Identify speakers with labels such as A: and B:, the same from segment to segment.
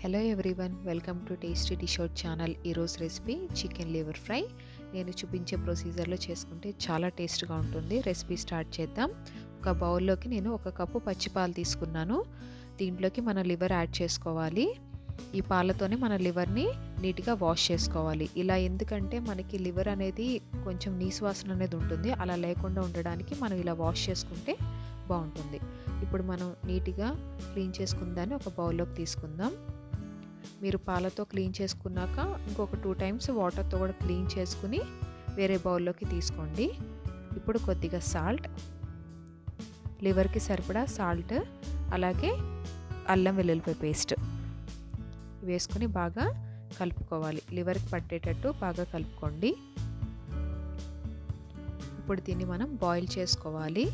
A: hello everyone welcome to tasty dish out channel ఈరోజు recipe chicken liver fry నేను చూపించే ప్రొసీజర్లో చేసుకుంటే చాలా టేస్ట్గా ఉంటుంది రెసిపీ స్టార్ట్ చేద్దాం ఒక బౌల్లోకి నేను ఒక కప్పు పచ్చిపాలు తీసుకున్నాను దీంట్లోకి మన లివర్ యాడ్ చేసుకోవాలి ఈ పాలతోనే మన లివర్ని నీట్గా వాష్ చేసుకోవాలి ఇలా ఎందుకంటే మనకి లివర్ అనేది కొంచెం నీసువాసన అనేది ఉంటుంది అలా లేకుండా ఉండడానికి మనం ఇలా వాష్ చేసుకుంటే బాగుంటుంది ఇప్పుడు మనం నీట్గా క్లీన్ చేసుకుందాన్ని ఒక బౌల్లోకి తీసుకుందాం మీరు పాలతో క్లీన్ చేసుకున్నాక ఇంకొక టూ టైమ్స్ వాటర్తో కూడా క్లీన్ చేసుకుని వేరే బౌల్లోకి తీసుకోండి ఇప్పుడు కొద్దిగా సాల్ట్ లివర్కి సరిపడా సాల్ట్ అలాగే అల్లం వెల్లుల్లిపాయ పేస్ట్ వేసుకుని బాగా కలుపుకోవాలి లివర్కి పట్టేటట్టు బాగా కలుపుకోండి ఇప్పుడు దీన్ని మనం బాయిల్ చేసుకోవాలి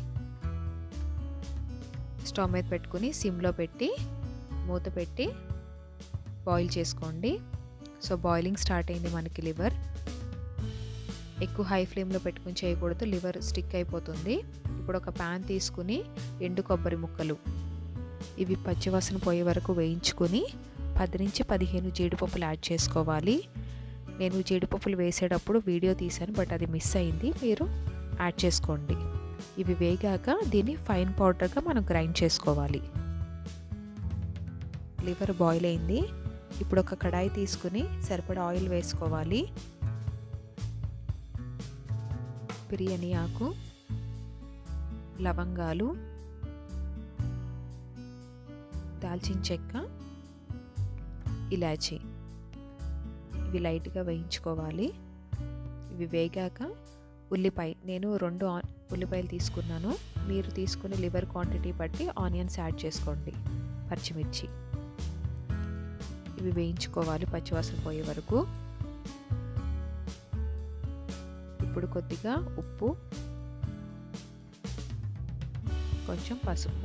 A: స్టవ్ మీద పెట్టుకుని సిమ్లో పెట్టి మూత పెట్టి బాయిల్ చేసుకోండి సో బాయిలింగ్ స్టార్ట్ అయింది మనకి లివర్ ఎక్కువ హై ఫ్లేమ్లో పెట్టుకుని చేయకూడదు లివర్ స్టిక్ అయిపోతుంది ఇప్పుడు ఒక ప్యాన్ తీసుకుని ఎండు కొబ్బరి ముక్కలు ఇవి పచ్చివాసన పోయే వరకు వేయించుకొని పది నుంచి పదిహేను జీడిపప్పులు యాడ్ చేసుకోవాలి నేను జీడిపప్పులు వేసేటప్పుడు వీడియో తీశాను బట్ అది మిస్ అయింది మీరు యాడ్ చేసుకోండి ఇవి వేగాక దీన్ని ఫైన్ పౌడర్గా మనం గ్రైండ్ చేసుకోవాలి లివర్ బాయిల్ అయింది ఇప్పుడు ఒక కడాయి తీసుకుని సరిపడా ఆయిల్ వేసుకోవాలి బిర్యానీ ఆకు లవంగాలు దాల్చిన చెక్క ఇలాచి ఇవి లైట్గా వేయించుకోవాలి ఇవి వేగాక ఉల్లిపాయ నేను రెండు ఉల్లిపాయలు తీసుకున్నాను మీరు తీసుకునే లివర్ క్వాంటిటీ బట్టి ఆనియన్స్ యాడ్ చేసుకోండి పచ్చిమిర్చి ఇవి వేయించుకోవాలి పచ్చివాసన పోయే వరకు ఇప్పుడు కొద్దిగా ఉప్పు కొంచెం పసుపు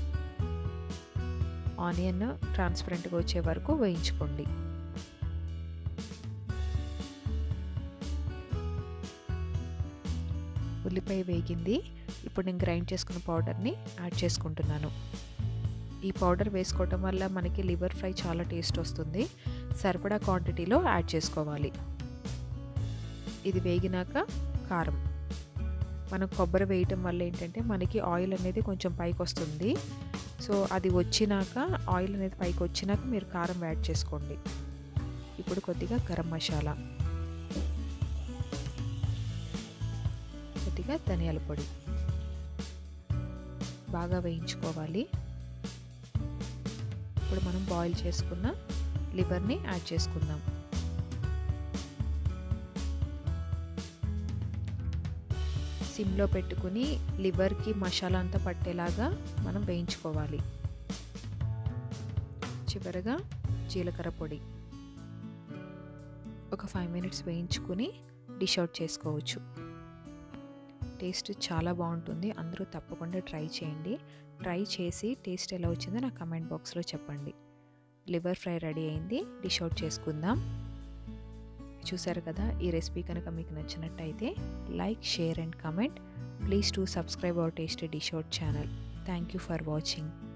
A: ఆనియన్ ట్రాన్స్పరెంట్గా వచ్చే వరకు వేయించుకోండి ఉల్లిపాయ వేగింది ఇప్పుడు నేను గ్రైండ్ చేసుకున్న పౌడర్ని యాడ్ చేసుకుంటున్నాను ఈ పౌడర్ వేసుకోవటం వల్ల మనకి లివర్ ఫ్రై చాలా టేస్ట్ వస్తుంది సరిపడా క్వాంటిటీలో యాడ్ చేసుకోవాలి ఇది వేగినాక కారం మనం కొబ్బరి వేయటం వల్ల ఏంటంటే మనకి ఆయిల్ అనేది కొంచెం పైకి వస్తుంది సో అది వచ్చినాక ఆయిల్ అనేది పైకి వచ్చినాక మీరు కారం యాడ్ చేసుకోండి ఇప్పుడు కొద్దిగా గరం మసాలా కొద్దిగా ధనియాల పొడి బాగా వేయించుకోవాలి ఇప్పుడు మనం బాయిల్ చేసుకున్న లివర్ని యాడ్ చేసుకుందాం సిమ్లో పెట్టుకుని లివర్కి మసాలా అంతా పట్టేలాగా మనం వేయించుకోవాలి చివరగా జీలకర్ర పొడి ఒక ఫైవ్ మినిట్స్ వేయించుకుని డిష్ అవుట్ చేసుకోవచ్చు టేస్ట్ చాలా బాగుంటుంది అందరూ తప్పకుండా ట్రై చేయండి ట్రై చేసి టేస్ట్ ఎలా వచ్చిందో నా కమెంట్ బాక్స్లో చెప్పండి లివర్ ఫ్రై రెడీ అయింది డిష్ అవుట్ చేసుకుందాం చూసారు కదా ఈ రెసిపీ కనుక మీకు నచ్చినట్టయితే like share and comment please to subscribe our taste dish out channel thank you for watching